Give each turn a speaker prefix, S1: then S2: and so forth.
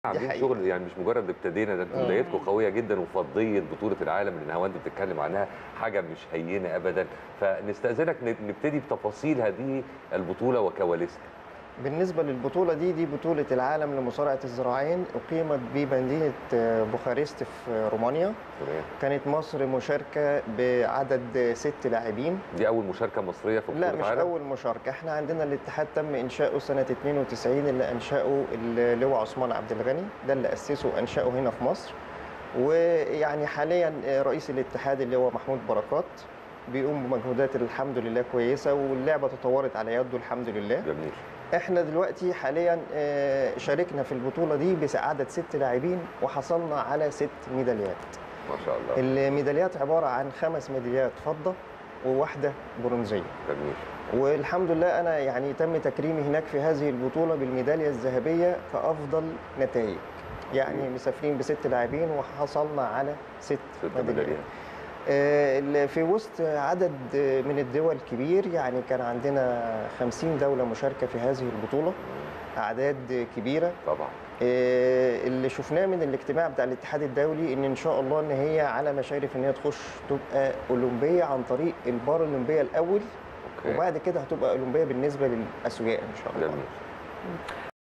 S1: عاملين
S2: حقيقة.
S1: شغل يعني مش مجرد ابتدينا ده انتوا
S2: آه.
S1: بدايتكم قويه جدا وفضيه بطوله العالم اللي نهاوند بتتكلم عنها حاجه مش هينه ابدا فنستاذنك ن- نبتدي بتفاصيل هذه البطوله وكواليسها
S2: بالنسبة للبطولة دي دي بطولة العالم لمصارعة الذراعين أقيمت بمدينة آه، بوخارست في رومانيا
S1: تمام
S2: كانت مصر مشاركة بعدد ست لاعبين
S1: دي اول مشاركه مصريه في بطوله
S2: لا مش
S1: عالم
S2: أول مشاركة احنا عندنا الاتحاد تم إنشاؤه سنة 92 اللي أنشأه اللواء عثمان عبد الغني ده اللي أسسه وأنشأه هنا في مصر ويعني حاليا آه، رئيس الاتحاد اللي هو محمود بركات بيقوم بمجهودات الحمد لله كويسة واللعبة تطورت على يده الحمد لله
S1: جميل
S2: احنا دلوقتي حاليا آه، شاركنا في البطوله دي بعدد ست لاعبين وحصلنا على ست ميداليات
S1: ما شاء الله
S2: الميداليات عباره عن خمس ميداليات فضه وواحده برونزيه
S1: جميل
S2: والحمد لله انا يعني تم تكريمي هناك في هذه البطوله بالميداليه الذهبيه كافضل نتائج يعني مسافرين بست لاعبين وحصلنا على ست
S1: ست
S2: ميداليات
S1: ميداليات
S2: آه، اللي في وسط عدد من الدول كبير يعني كان عندنا 50 دولة مشاركة في هذه البطولة أعداد كبيرة
S1: طبعا
S2: آه، اللي شفناه من الاجتماع بتاع الاتحاد الدولي ان ان شاء الله ان هي على مشارف ان هي تخش تبقى اولمبيه عن طريق البارالمبيه الاول
S1: اوكي
S2: وبعد كده هتبقى اولمبيه بالنسبه للاسوياء ان شاء الله
S1: جميل